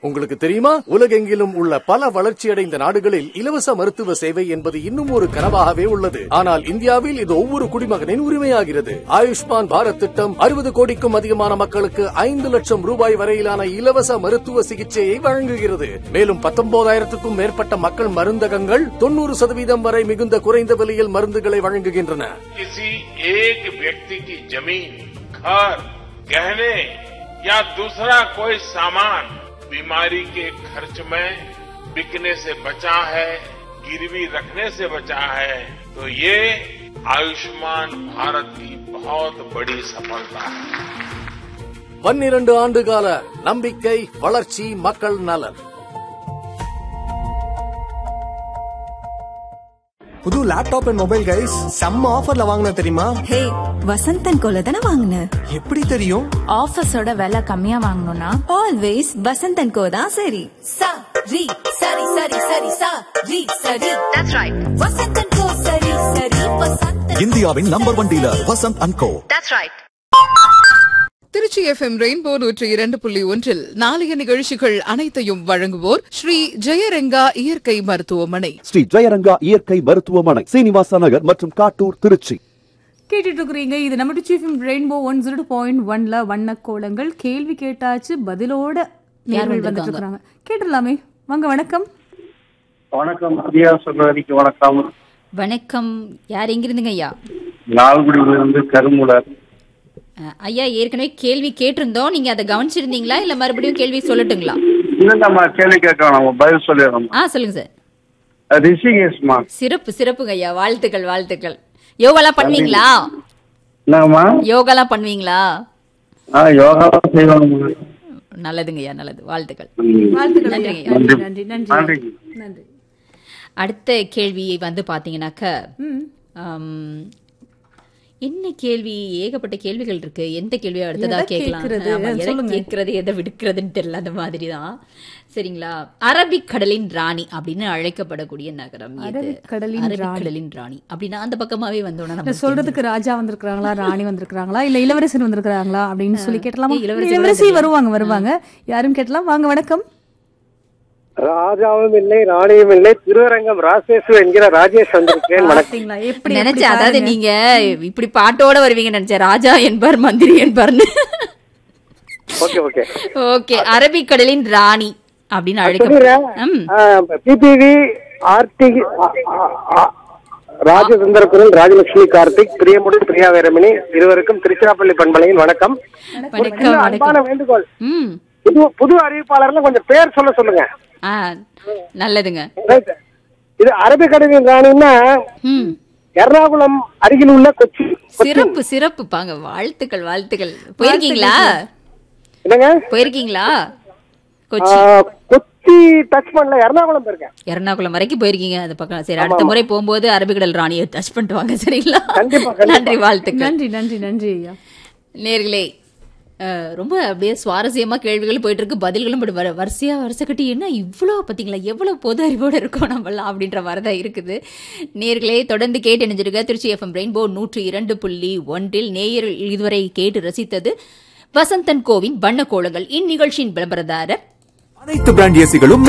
உங்களுக்கு தெரியுமா உலகெங்கிலும் உள்ள பல வளர்ச்சியடைந்த நாடுகளில் இலவச மருத்துவ சேவை என்பது இன்னும் ஒரு கனவாகவே உள்ளது ஆனால் இந்தியாவில் இது ஒவ்வொரு குடிமகனின் உரிமையாகிறது ஆயுஷ்மான் பாரத் திட்டம் அறுபது கோடிக்கும் அதிகமான மக்களுக்கு ஐந்து லட்சம் ரூபாய் வரையிலான இலவச மருத்துவ சிகிச்சையை வழங்குகிறது மேலும் பத்தொன்பதாயிரத்துக்கும் மேற்பட்ட மக்கள் மருந்தகங்கள் தொண்ணூறு சதவீதம் வரை மிகுந்த குறைந்த விலையில் மருந்துகளை வழங்குகின்றன किसी एक व्यक्ति की जमीन घर गहने या दूसरा कोई सामान बीमारी के खर्च में बिकने से बचा है गिरवी रखने से बचा है तो ये आयुष्मान भारत की बहुत बड़ी सफलता है பன்னிரண்டு ஆண்டுகால நம்பிக்கை வளர்ச்சி மக்கள் நலன் புது லேப்டாப் அண்ட் மொபைல் கைஸ் செம்ம ஆஃபர்ல வாங்கின தெரியுமா ஹே வசந்தன் கோல தானே வாங்கின எப்படி தெரியும் ஆஃபீஸோட விலை கம்மியா வாங்கணும்னா ஆல்வேஸ் வசந்தன் கோ தான் சரி சா ரி சரி சரி சரி சா ரி சரி தட்ஸ் ரைட் வசந்தன் கோ சரி சரி வசந்தன் இந்தியாவின் number one dealer Vasanth and co Tiruchi F M rainbow நூற்றி இரண்டு புள்ளி ஒன்றில் நாளைய நிகழ்ச்சிகள் அனைத்தையும் வழங்குவோர் ஸ்ரீ ஜெயரங்கா இயற்கை மருத்துவமனை ஸ்ரீ ஜெயரங்கா இயற்கை மருத்துவமனை சீனிவாசா நகர் மற்றும் காட்டூர் திருச்சி கேட்டுட்டு இருக்கிறீங்க இது நம்ம chief rainbow one zero point ஒன்ல வண்ண கோலங்கள் கேள்வி கேட்டாச்சு பதிலோட நேர்கள் வந்துட்டு இருக்காங்க கேட்டுடலாமே வாங்க வணக்கம் வணக்கம் பிரியா சொல்றதுக்கு வணக்கம் வணக்கம் யார் எங்கிருந்துங்க ஐயா லால்குடியிலிருந்து கருமுலர் அஹ், ஐயா ஏற்கனவே கேள்வி கேட்டிருந்தோம் நீங்க அதை கவனிச்சிருந்தீங்களா இல்ல மறுபடியும் கேள்வி சொல்லட்டுங்களா இன்னும் நம்ம கேள்வி கேட்க நம்ம பதில் சொல்லிடுறோம் ஆ சொல்லுங்க சார் ரிஷிகேஷ்மா சிறப்பு சிறப்புங்க ஐயா வாழ்த்துக்கள் வாழ்த்துக்கள் யோகாலாம் பண்ணுவீங்களா என்னம்மா யோகாலாம் பண்ணுவீங்களா ஆ யோகா செய்வாங்க நல்லதுங்க ஐயா நல்லது வாழ்த்துக்கள் வாழ்த்துக்கள் ஐயா. நன்றிங்க ஐயா. நன்றி நன்றி நன்றி நன்றி நன்றி அடுத்த கேள்வியை வந்து பாத்தீங்கன்னாக்க ம். ஆம், என்ன கேள்வி ஏகப்பட்ட கேள்விகள் இருக்கு எந்த கேள்வியை அடுத்ததா எதை கேட்கலாம் கேட்கிறது? ஆமா, எதை சொல்லுங்க. கேட்கறது எதை விடுக்கிறதுன்னு தெரியல அந்த மாதிரி தான் சரிங்களா அரபிக் கடலின் ராணி அப்படின்னு அழைக்கப்படக்கூடிய நகரம் எது? அரபிக் கடலின் அரபிக் ராணி. கடலின் ராணி அப்படின்னா அந்த பக்கமாவே வந்தோம்னா இந்த நம்ம சொல்றதுக்கு ராஜா வந்திருக்காங்களா ராணி வந்திருக்காங்களா இல்ல இளவரசர் வந்திருக்காங்களா அப்படின்னு சொல்லி கேட்டலாமா ஏய், இளவரசி இளவரசி கூட வருவாங்க வருவாங்க யாரும் கேட்டலாம் வாங்க வணக்கம் ராஜாவும் இல்லை ராணியும் இல்லை திருவரங்கம் ராசேசு என்கிற ராஜேஷ் வந்திருக்கேன் வணக்கம் பாத்தீங்களா எப்படி நினைச்சேன் எப்படி அதாவது பாருங்க. நீங்க இப்படி பாட்டோட வருவீங்க நினைச்சேன் ராஜா என்பார் மந்திரி என்பார்னு ஓகே ஓகே ஓகே அரபிக் கடலின் ராணி அப்படின்னு சொல்லிடுறேன் அழைக்கப்படும் பிபிவி ஆர்டி ராஜசுந்தரபுரம் ராஜலட்சுமி கார்த்திக் பிரியமுடி பிரியா வீரமணி இருவருக்கும் திருச்சிராப்பள்ளி பண்பலையின் வணக்கம் ஒரு வணக்கம் சின்ன அன்பான வணக்கம் வேண்டுகோள் ம் புது புது அறிவிப்பாளர்ல கொஞ்சம் பேர் சொல்ல சொல்லுங்க ஆ நல்லதுங்க Right. இது அரபிக்கடலின் ராணின்னா ம் எர்ணாகுளம் அருகில் உள்ள கொச்சி சிறப்பு சிறப்பு பாங்க வாழ்த்துக்கள் வாழ்த்துக்கள் போயிருக்கீங்களா என்னங்க போயிருக்கீங்களா ஆ, கொச்சி கொச்சி டச் பண்ணல எர்ணாகுளம் போயிருக்கேன் எர்ணாகுளம் வரைக்கும் போயிருக்கீங்க அந்த பக்கம் சரி அடுத்த முறை போகும்போது அரபிக்கடல் ராணியை டச் பண்ணிட்டு வாங்க சரிங்களா கண்டிப்பா, கண்டிப்பா. நன்றி வாழ்த்துக்கள் நன்றி நன்றி நன்றி ஐயா நேர்களே அஹ், ரொம்ப அப்படியே சுவாரஸ்யமா கேள்விகள் போயிட்டு இருக்கு பதில்களும் இப்படி வர வரிசையா வரிசை கட்டி என்ன இவ்வளோ பார்த்தீங்களா எவ்வளவு பொது அறிவோடு இருக்கோம் நம்மளாம் அப்படின்ற மாதிரி தான் இருக்குது நேர்களே தொடர்ந்து கேட்டு இணைஞ்சிருக்க திருச்சி எஃப்எம் ரெயின்போ நூற்று இரண்டு புள்ளி ஒன்றில் நேயர் இதுவரை கேட்டு ரசித்தது வசந்தன் கோவின் வண்ண கோலங்கள் இந்நிகழ்ச்சியின் விளம்பரதாரர் அனைத்து பிராண்ட் ஏசிகளும்